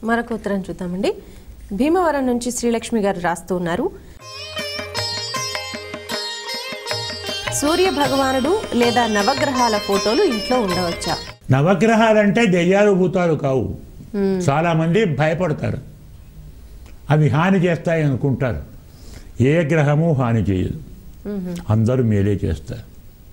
మరొక ఉత్తరం చూద్దామండి భీమవరం నుంచి శ్రీలక్ష్మి గారు రాస్తూ ఉన్నారు సూర్య భగవానుడు లేదా నవగ్రహాల ఫోటోలు ఇంట్లో ఉండవచ్చా నవగ్రహాలంటే దెయ్యాలు భూతాలు కావు చాలామంది భయపడతారు అవి హాని చేస్తాయి అనుకుంటారు ఏ గ్రహము హాని చేయదు అందరూ మేలే చేస్తారు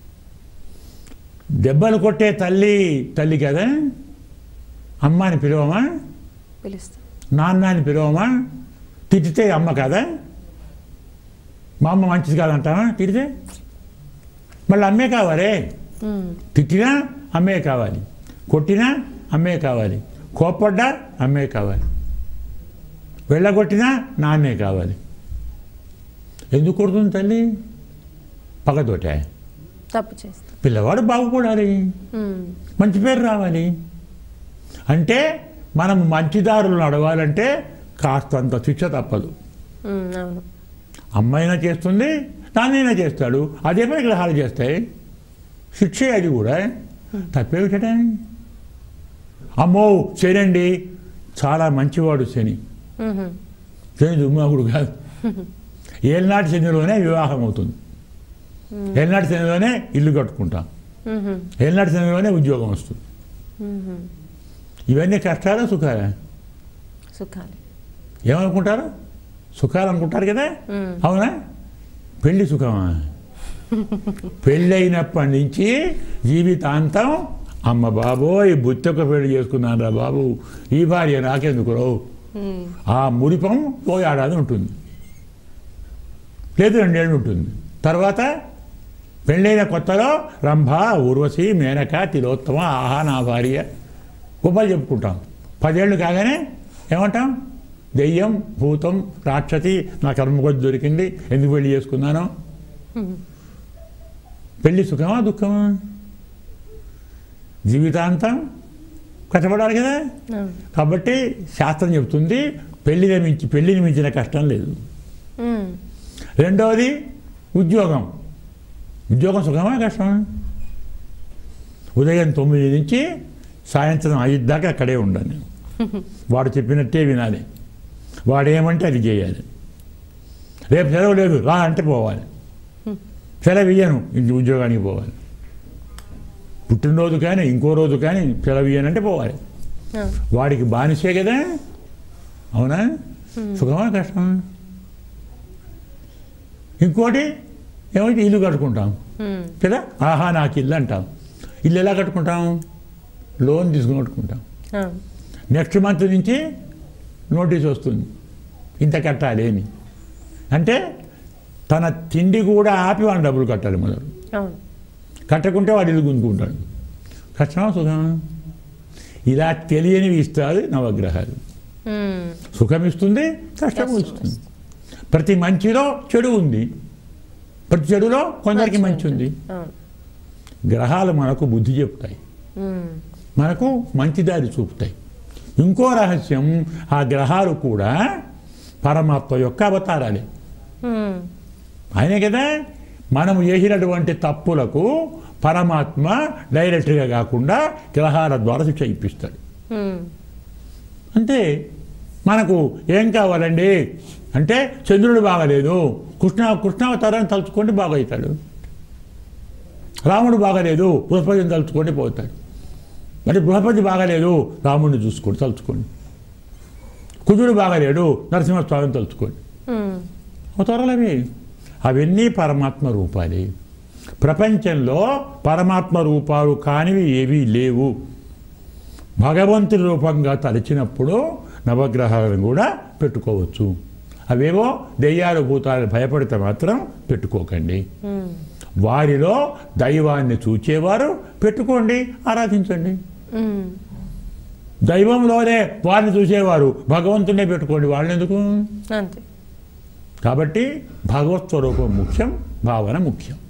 దెబ్బలు కొట్టే తల్లి తల్లి కదా అమ్మ అని పిలవమా పిలుస్తాం నాన్న అని పిలవమా తిట్టితే అమ్మ కదా మా అమ్మ మంచిది కాదంటావా తిడితే మళ్ళీ అమ్మే కావాలే ఉమ్, తిట్టినా అమ్మే కావాలి కొట్టినా అమ్మే కావాలి కోప్పడ్డా అమ్మే కావాలి వెళ్ళగొట్టినా నాన్నే కావాలి ఎందుకు కొడుతుంది తల్లి పగతోటే తప్పు చేస్తాం పిల్లవాడు బాగుపడాలి ఉమ్, మంచి పేరు రావాలి అంటే మనం మంచిదారులు నడవాలంటే కాస్తంత శిక్ష తప్పదు ఉమ్, అవును అమ్మాయినా చేస్తుంది నాన్నైనా చేస్తాడు అదే పని గ్రహాలు చేస్తాయి శిక్షే అది కూడా తప్పేమిటా అమ్మో శనండి చాలా మంచివాడు శని ఉహు, శని దుర్మార్గుడు కాదు ఏళ్ళనాటి శనిలోనే వివాహం అవుతుంది ఏళ్ళనాటి శనిలోనే ఇల్లు కట్టుకుంటాం ఉహు, ఏళ్ళనాటి శనిలోనే ఉద్యోగం వస్తుంది ఉహు. ఇవన్నీ కష్టాలా సుఖాలా సుఖాలు ఏమనుకుంటారు సుఖాలు అనుకుంటారు కదా ఉమ్, అవునా పెళ్లి సుఖమా పెళ్ళైనప్పటి నుంచి జీవితాంతం అమ్మ బాబోయ్ బుత్తొక్క పెళ్లి చేసుకున్నాను రా బాబు ఈ భార్య నాకెందుకు రావు ఉమ్, ఆ మురిపం ఓ ఏడాది ఉంటుంది లేదు రెండేళ్ళు ఉంటుంది తర్వాత పెళ్ళైన కొత్తలో రంభ ఊర్వశి మేనక తిలోత్తమ ఆహా నా భార్య గొప్పలు చెప్పుకుంటాం పదేళ్ళు కాగానే ఏమంటాం దెయ్యం భూతం రాక్షసి నా కర్మకొద్ది దొరికింది ఎందుకు పెళ్లి చేసుకున్నాను ఉమ్, పెళ్లి సుఖమా దుఃఖమా జీవితాంతం కష్టపడాలి కదా అవును. కాబట్టి శాస్త్రం చెబుతుంది పెళ్లిని మించి పెళ్లిని మించిన కష్టం లేదు ఉమ్, రెండవది ఉద్యోగం ఉద్యోగం సుఖమా కష్టమా ఉదయం తొమ్మిది నుంచి సాయంత్రం ఐదు దాకా అక్కడే ఉండాలి వాడు చెప్పినట్టే వినాలి వాడు ఏమంటే అది చేయాలి రేపు సెలవు లేదు రా అంటే పోవాలి సెలవు ఇయ్యను ఇంటి ఉద్యోగానికి పోవాలి పుట్టినరోజు కానీ ఇంకో రోజు కానీ సెలవు ఇయ్యనంటే పోవాలి అవును. వాడికి బానిసే కదా అవునా సుఖమా కష్టమా ఇంకోటి ఏమంటే ఇల్లు కట్టుకుంటాం ఉమ్, కదా ఆహా నాకు ఇల్లు అంటాం ఇల్లు ఎలా కట్టుకుంటాం లోన్ తీసుకుని కట్టుకుంటాం అవును. నెక్స్ట్ మంత్ నుంచి నోటీస్ వస్తుంది ఇంత కట్టాలి అని అంటే తన తిండి కూడా ఆపి వాడిని డబ్బులు కట్టాలి మొదలు అవును కట్టకుంటే వాడు ఇల్లు గుంజుకుంటాడు కష్టమా సుఖమా ఇలా తెలియనివి ఇస్తారు నవగ్రహాలు ఉమ్, సుఖం ఇస్తుంది కష్టం కష్టం ఇస్తుంది ప్రతి మంచిలో చెడు ఉంది ప్రతి చెడులో కొందరికి మంచి మంచి ఉంది అవును గ్రహాలు మనకు బుద్ధి చెప్తాయి ఉమ్, మనకు మంచి దారి చూపుతాయి ఇంకో రహస్యం ఆ గ్రహాలు కూడా పరమాత్మ యొక్క అవతారాలే ఉమ్, ఆయనే కదా మనం చేసినటువంటి తప్పులకు పరమాత్మ డైరెక్ట్గా కాకుండా గ్రహాల ద్వారా శిక్ష ఇప్పిస్తాడు ఉమ్, అంతే మనకు ఏం కావాలండి అంటే చంద్రుడు బాగలేదు కృష్ణ కృష్ణావతారాన్ని తలుచుకోండి బాగవుతాడు రాముడు బాగలేదు బృహస్పతిని తలుచుకోండి పోతాడు మరి బృహస్పతి బాగలేదు రాముడిని చూసుకోండి తలుచుకోండి కుజుడు బాగలేడు నరసింహస్వామిని తలుచుకోండి ఉమ్, అవతారాలు అవి అవన్నీ పరమాత్మ రూపాలే ప్రపంచంలో పరమాత్మ రూపాలు కానివి ఏవీ లేవు భగవంతుని రూపంగా తలచినప్పుడు నవగ్రహాలను కూడా పెట్టుకోవచ్చు అవేవో దెయ్యాలు భూతాలు భయపడితే మాత్రం పెట్టుకోకండి ఉమ్, వారిలో దైవాన్ని చూచేవారు పెట్టుకోండి ఆరాధించండి ఉమ్, దైవంలోనే వారిని చూసేవారు భగవంతునే పెట్టుకోండి వాళ్ళని ఎందుకు అంతే కాబట్టి భగవత్ స్వరూపం ముఖ్యం భావన ముఖ్యం